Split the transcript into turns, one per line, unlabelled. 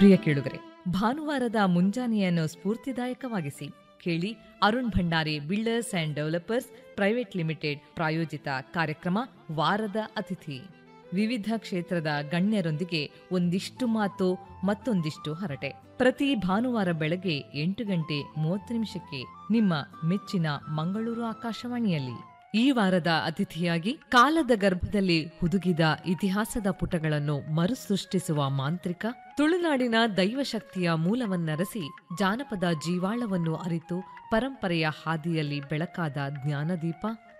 ಪ್ರಿಯ ಕೇಳುಗರೆ ಭಾನುವಾರದ ಮುಂಜಾನೆಯನ್ನು ಸ್ಫೂರ್ತಿದಾಯಕವಾಗಿಸಿ ಕೇಳಿ Arun Bhandari builders and developers private limited ಪ್ರಾಯೋಜಿತ ಕಾರ್ಯಕ್ರಮ ವಾರದ ಅತಿಥಿ ವಿವಿಧ ಕ್ಷೇತ್ರದ ಗಣ್ಯರೊಂದಿಗೆ ಒಂದಿಷ್ಟು ಮಾತು ಮತ್ತೊಂದಿಷ್ಟು ಹರಟೆ ಪ್ರತಿ ಭಾನುವಾರ ಬೆಳಗ್ಗೆ ಎಂಟು ಗಂಟೆ ಮೂವತ್ತು ನಿಮಿಷಕ್ಕೆ ನಿಮ್ಮ ಮೆಚ್ಚಿನ ಮಂಗಳೂರು ಆಕಾಶವಾಣಿಯಲ್ಲಿ ಈ ವಾರದ ಅತಿಥಿಯಾಗಿ ಕಾಲದ ಗರ್ಭದಲ್ಲಿ ಹುದುಗಿದ ಇತಿಹಾಸದ ಪುಟಗಳನ್ನು ಮರುಸೃಷ್ಟಿಸುವ ಮಾಂತ್ರಿಕ ತುಳುನಾಡಿನ ದೈವಶಕ್ತಿಯ ಮೂಲವನ್ನರಸಿ ಜಾನಪದ ಜೀವಾಳವನ್ನು ಅರಿತು ಪರಂಪರೆಯ ಹಾದಿಯಲ್ಲಿ ಬೆಳಕಾದ ಜ್ಞಾನದೀಪ